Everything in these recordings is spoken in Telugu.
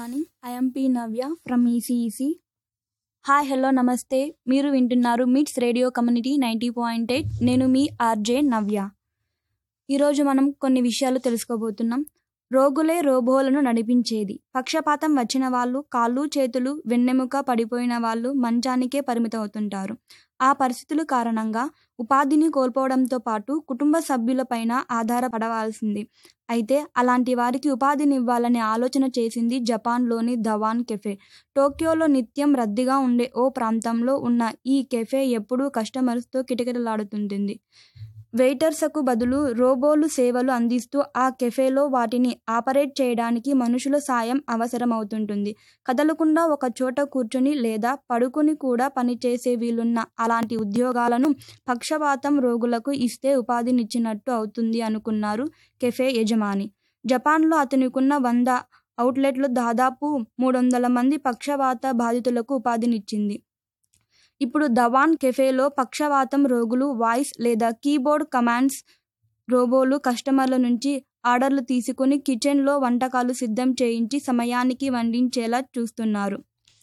morning I'm P Navya from ఈసీఈసీ హాయ్ హలో నమస్తే మీరు వింటున్నారు MITS radio community ninety point eight నేను మీ ఆర్జే నవ్య ఈరోజు మనం కొన్ని విషయాలు తెలుసుకోబోతున్నాం రోగులే రోబోలను నడిపించేది పక్షపాతం వచ్చిన వాళ్ళు కాళ్ళు చేతులు వెన్నెముక పడిపోయిన వాళ్ళు మంచానికే పరిమితం అవుతుంటారు ఆ పరిస్థితుల కారణంగా ఉపాధిని కోల్పోవడంతో పాటు కుటుంబ సభ్యులపైన ఆధారపడవలసింది అయితే అలాంటి వారికి ఉపాధినివ్వాలనే ఆలోచన చేసింది జపాన్లోని ధవాన్ కెఫే టోక్యోలో నిత్యం రద్దీగా ఉండే ఓ ప్రాంతంలో ఉన్న ఈ కెఫే ఎప్పుడూ కస్టమర్స్తో కిటకిటలాడుతుంటుంది వెయిటర్స్కు బదులు రోబోలు సేవలు అందిస్తూ ఆ కెఫేలో వాటిని ఆపరేట్ చేయడానికి మనుషుల సాయం అవసరమవుతుంటుంది కదలకుండా ఒక చోట కూర్చుని లేదా పడుకుని కూడా పనిచేసే వీలున్న అలాంటి ఉద్యోగాలను పక్షపాతం రోగులకు ఇస్తే ఉపాధినిచ్చినట్టు అవుతుంది అనుకున్నారు కెఫే యజమాని జపాన్లో అతనికున్న వంద అవుట్లెట్లు దాదాపు మూడు వందల మంది పక్షవాత బాధితులకు ఉపాధినిచ్చింది ఇప్పుడు ధవాన్ కెఫేలో పక్షవాతం రోగులు వాయిస్ లేదా కీబోర్డ్ కమాండ్స్ రోబోలు కస్టమర్ల నుంచి ఆర్డర్లు తీసుకుని కిచెన్లో వంటకాలు సిద్ధం చేయించి సమయానికి వండించేలా చూస్తున్నారు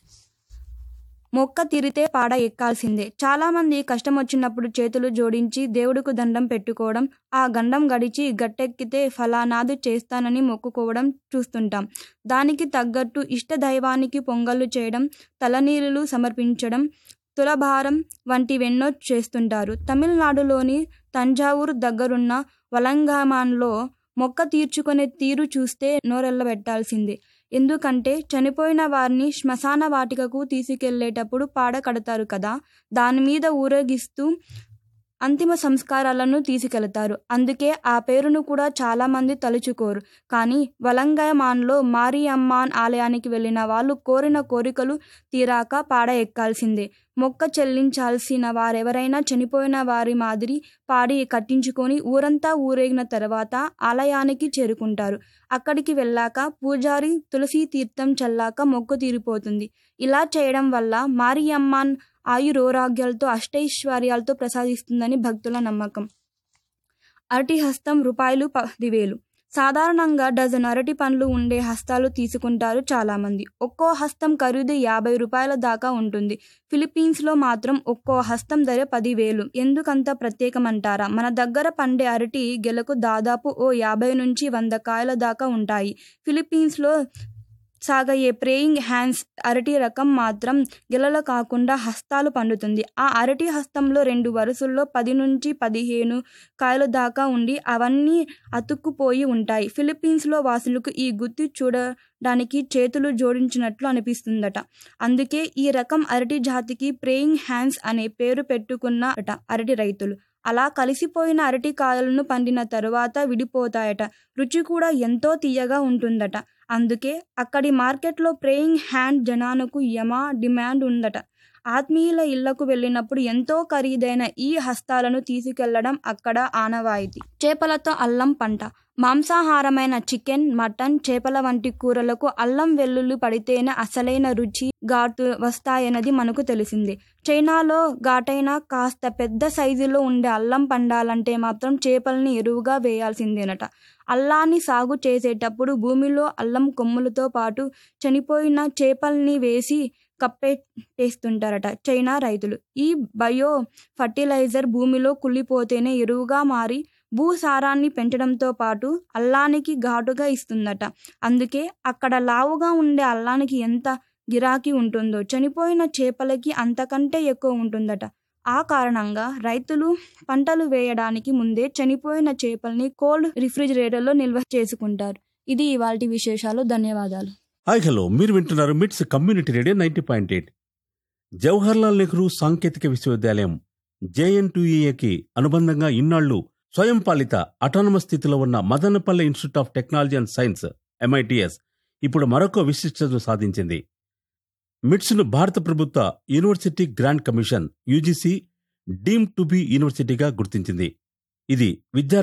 మొక్క తిరితే పాడ ఎక్కాల్సిందే చాలామంది కష్టం వచ్చినప్పుడు చేతులు జోడించి దేవుడికి దండం పెట్టుకోవడం ఆ గండం గడిచి గట్టెక్కితే ఫలానాది చేస్తానని మొక్కుకోవడం చూస్తుంటాం దానికి తగ్గట్టు ఇష్ట దైవానికి పొంగళ్ళు చేయడం తలనీళ్ళు సమర్పించడం తులభారం వంటివెన్నో చేస్తుంటారు తమిళనాడులోని తంజావూరు దగ్గరున్న వలంగామాన్లో మొక్క తీర్చుకునే తీరు చూస్తే నోరెళ్ళబెట్టాల్సిందే ఎందుకంటే చనిపోయిన వారిని శ్మశాన వాటికకు తీసుకెళ్లేటప్పుడు పాడ కడతారు కదా దాని మీద ఊరేగిస్తూ అంతిమ సంస్కారాలను తీసుకెళతారు అందుకే ఆ పేరును కూడా చాలామంది తలుచుకోరు కానీ వలంగమాన్లో మారియమ్మాన్ ఆలయానికి వెళ్ళిన వాళ్ళు కోరిన కోరికలు తీరాక పాడ ఎక్కాల్సిందే మొక్క చెల్లించాల్సిన వారెవరైనా చనిపోయిన వారి మాదిరి పాడి కట్టించుకొని ఊరంతా ఊరేగిన తర్వాత ఆలయానికి చేరుకుంటారు అక్కడికి వెళ్ళాక పూజారి తులసి తీర్థం చల్లాక మొక్కు తీరిపోతుంది ఇలా చేయడం వల్ల మారియమ్మాన్ ఆయురోరాగ్యాలతో అష్టైశ్వర్యాలతో ప్రసాదిస్తుందని భక్తుల నమ్మకం అరటి హస్తం రూపాయలు పదివేలు సాధారణంగా డజన్ అరటి పండ్లు ఉండే హస్తాలు తీసుకుంటారు చాలామంది ఒక్కో హస్తం ఖరీదు యాభై రూపాయల దాకా ఉంటుంది ఫిలిప్పీన్స్లో మాత్రం ఒక్కో హస్తం ధర పదివేలు ఎందుకంత ప్రత్యేకమంటారా మన దగ్గర పండే అరటి గెలకు దాదాపు ఓ యాభై నుంచి వంద కాయల దాకా ఉంటాయి ఫిలిప్పీన్స్లో సాగయ్యే ప్రేయింగ్ హ్యాండ్స్ అరటి రకం మాత్రం గెలల కాకుండా హస్తాలు పండుతుంది ఆ అరటి హస్తంలో రెండు వరుసల్లో పది నుంచి పదిహేను కాయలు దాకా ఉండి అవన్నీ అతుక్కుపోయి ఉంటాయి ఫిలిప్పీన్స్లో వాసులకు ఈ గుత్తి చూడడానికి చేతులు జోడించినట్లు అనిపిస్తుందట అందుకే ఈ రకం అరటి జాతికి ప్రేయింగ్ హ్యాండ్స్ అనే పేరు పెట్టుకున్నట అరటి రైతులు అలా కలిసిపోయిన అరటి కాయలను పండిన తరువాత విడిపోతాయట రుచి కూడా ఎంతో తీయగా ఉంటుందట అందుకే అక్కడి మార్కెట్లో ప్రేయింగ్ హ్యాండ్ జనాలకు యమా డిమాండ్ ఉందట ఆత్మీయుల ఇళ్లకు వెళ్ళినప్పుడు ఎంతో ఖరీదైన ఈ హస్తాలను తీసుకెళ్లడం అక్కడ ఆనవాయితీ చేపలతో అల్లం పంట మాంసాహారమైన చికెన్ మటన్ చేపల వంటి కూరలకు అల్లం వెల్లుల్లి పడితేనే అసలైన రుచి ఘాటు వస్తాయన్నది మనకు తెలిసిందే చైనాలో ఘాటైన కాస్త పెద్ద సైజులో ఉండే అల్లం పండాలంటే మాత్రం చేపల్ని ఎరువుగా వేయాల్సిందేనట అల్లాన్ని సాగు చేసేటప్పుడు భూమిలో అల్లం కొమ్ములతో పాటు చనిపోయిన చేపల్ని వేసి కప్పెట్టేస్తుంటారట చైనా రైతులు ఈ బయో ఫర్టిలైజర్ భూమిలో కుళ్ళిపోతేనే ఎరువుగా మారి భూసారాన్ని పెంచడంతో పాటు అల్లానికి ఘాటుగా ఇస్తుందట అందుకే అక్కడ లావుగా ఉండే అల్లానికి ఎంత గిరాకీ ఉంటుందో చనిపోయిన చేపలకి అంతకంటే ఎక్కువ ఉంటుందట ఆ కారణంగా రైతులు పంటలు వేయడానికి ముందే చనిపోయిన చేపల్ని కోల్డ్ రిఫ్రిజిరేటర్లో నిల్వ చేసుకుంటారు ఇది ఇవాల్టి విశేషాలు ధన్యవాదాలు హాయ్ హలో మీరు వింటున్నారు MITS community radio ninety point eight Jawaharlal Nehru సాంకేతిక విశ్వవిద్యాలయం జేఎన్టీఏకి అనుబంధంగా ఇన్నాళ్లు స్వయం పాలిత అటానమస్ స్థితిలో ఉన్న Madanapalle institute of technology and science MITS ఇప్పుడు మరొక విశిష్టత సాధించింది మిట్స్ను భారత ప్రభుత్వ university grant commission UGC deemed to be యూనివర్సిటీగా గుర్తించింది ఇది విద్యా